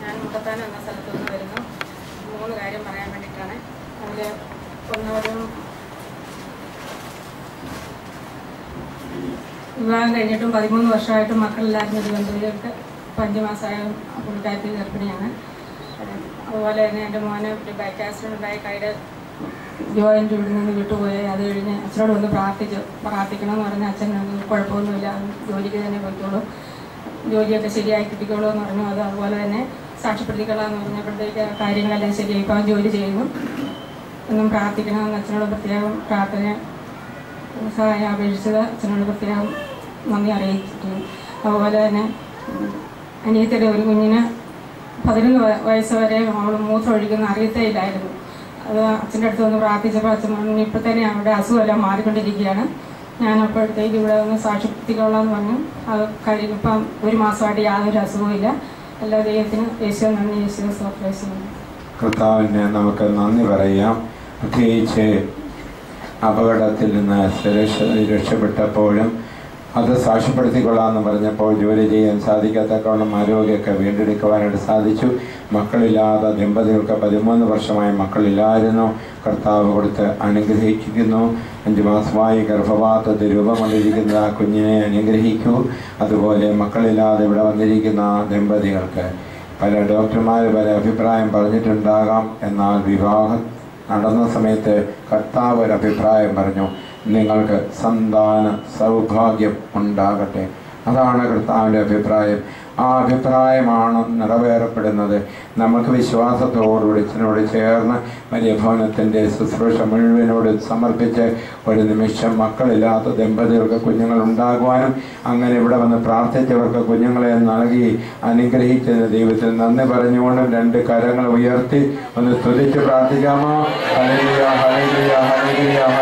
ഞാൻ മുട്ടത്താനം എന്ന സ്ഥലത്ത് നിന്ന് വരുന്നു മൂന്ന് കാര്യം പറയാൻ വേണ്ടിയിട്ടാണ് അതിൽ ഒന്നൊരു വിവാഹം കഴിഞ്ഞിട്ടും പതിമൂന്ന് വർഷമായിട്ടും മക്കളില്ലായിരുന്ന ഒരു ബന്ധുവിലേക്ക് ഇപ്പം അഞ്ച് മാസമായ പുള്ളിക്കാരത്തി ഗർഭിണിയാണ് ഏഹ് അതുപോലെ തന്നെ എൻ്റെ മോന് ഒരു ബൈക്ക് ആക്സിഡൻ്റ് ഉണ്ടായി കൈയുടെ ജോയിൻ്റ് ഇവിടെ നിന്ന് വിട്ടുപോയി അത് കഴിഞ്ഞ് അച്ഛനോട് വന്ന് പ്രാർത്ഥിച്ചു പ്രാർത്ഥിക്കണമെന്ന് പറഞ്ഞ് അച്ഛൻ "അത് കുഴപ്പമൊന്നുമില്ല ജോലിക്ക് തന്നെ പോയിക്കോളൂ ജോലിയൊക്കെ ശരിയായി കിട്ടിക്കോളൂ എന്ന് പറഞ്ഞു അത് അതുപോലെ തന്നെ സാക്ഷ്യപ്പെടുത്തിക്കൊള്ളാന്ന് പറഞ്ഞപ്പോഴത്തേക്ക് കാര്യങ്ങളെല്ലാം ശരിയായി ഇപ്പോൾ അവൻ ജോലി ചെയ്യുന്നു എന്നും പ്രാർത്ഥിക്കണമെന്ന് അച്ഛനോട് പ്രത്യേകം പ്രാർത്ഥന സഹായം അപേക്ഷിച്ചത് അച്ഛനോട് പ്രത്യേകം നന്ദി അറിയിച്ചിട്ടുണ്ട് അതുപോലെ തന്നെ ഉം, അനിയത്തിയുടെ ഒരു കുഞ്ഞിന് പതിനൊന്ന് വയ- വയസ്സ് വരെ അവൾ മൂത്രം ഒഴിക്കുന്ന അറിയത്തേയില്ലായിരുന്നു അത് അച്ഛൻ്റെ അടുത്ത് വന്ന് പ്രാർത്ഥിച്ചപ്പോൾ അച്ഛൻ പറഞ്ഞു ഇപ്പോൾ തന്നെ അവരുടെ അസുഖമെല്ലാം മാറിക്കൊണ്ടിരിക്കുകയാണ് ഞാൻ അപ്പോഴത്തേക്ക് ഇവിടെ ഒന്ന് സാക്ഷ്യപ്പെടുത്തിക്കൊള്ളാം എന്ന് പറഞ്ഞു അത് കഴിഞ്ഞ് ഇപ്പം ഒരു മാസമായിട്ട് യാതൊരു അസുഖവും ഇല്ല എല്ലാ ദൈവത്തിനും യേശു നന്ദി യേശു സർപ്രൈസ് കർത്താവിന് നമുക്ക് നന്ദി പറയാം പ്രത്യേകിച്ച് അപകടത്തിൽ നിന്ന് സുരക്ഷ രക്ഷപ്പെട്ടപ്പോഴും അത് സാക്ഷ്യപ്പെടുത്തിക്കൊള്ളാമെന്ന് പറഞ്ഞപ്പോൾ ജോലി ചെയ്യാൻ സാധിക്കാത്തക്കോണം ആരോഗ്യമൊക്കെ വീണ്ടെടുക്കുവാനായിട്ട് സാധിച്ചു മക്കളില്ലാത്ത ദമ്പതികൾക്ക് പതിമൂന്ന് വർഷമായി മക്കളില്ലായിരുന്നു കർത്താവ് കൊടുത്ത് അനുഗ്രഹിക്കുന്നു അഞ്ച് മാസമായി ഗർഭപാത്രത്തിൽ രൂപം കൊണ്ടിരിക്കുന്ന ആ കുഞ്ഞിനെ അനുഗ്രഹിക്കൂ അതുപോലെ മക്കളില്ലാതെ ഇവിടെ വന്നിരിക്കുന്ന ദമ്പതികൾക്ക് പല ഡോക്ടർമാർ പല അഭിപ്രായം പറഞ്ഞിട്ടുണ്ടാകാം എന്നാൽ വിവാഹം നടന്ന സമയത്ത് കർത്താവ് ഒരു അഭിപ്രായം പറഞ്ഞു നിങ്ങൾക്ക് സന്താന സൗഭാഗ്യം ഉണ്ടാകട്ടെ അതാണ് കർത്താവിൻ്റെ അഭിപ്രായം ആ അഭിപ്രായമാണ് നിറവേറപ്പെടുന്നത് നമുക്ക് വിശ്വാസത്തോടുകൂടി ഇതിനോട് ചേർന്ന് വലിയ ഭവനത്തിൻ്റെ ശുശ്രൂഷ മുഴുവനോട് സമർപ്പിച്ച് ഒരു നിമിഷം മക്കളില്ലാത്ത ദമ്പതികൾക്ക് കുഞ്ഞുങ്ങൾ ഉണ്ടാകുവാനും അങ്ങനെ ഇവിടെ വന്ന് പ്രാർത്ഥിച്ചവർക്ക് കുഞ്ഞുങ്ങളെ നൽകി അനുഗ്രഹിച്ചതിന് ദൈവത്തിൽ നന്ദി പറഞ്ഞുകൊണ്ടും രണ്ട് കരങ്ങൾ ഉയർത്തി ഒന്ന് സ്തുതിച്ച് പ്രാർത്ഥിക്കാമോ ഹല്ലേലൂയ ഹല്ലേലൂയ ഹല്ലേലൂയ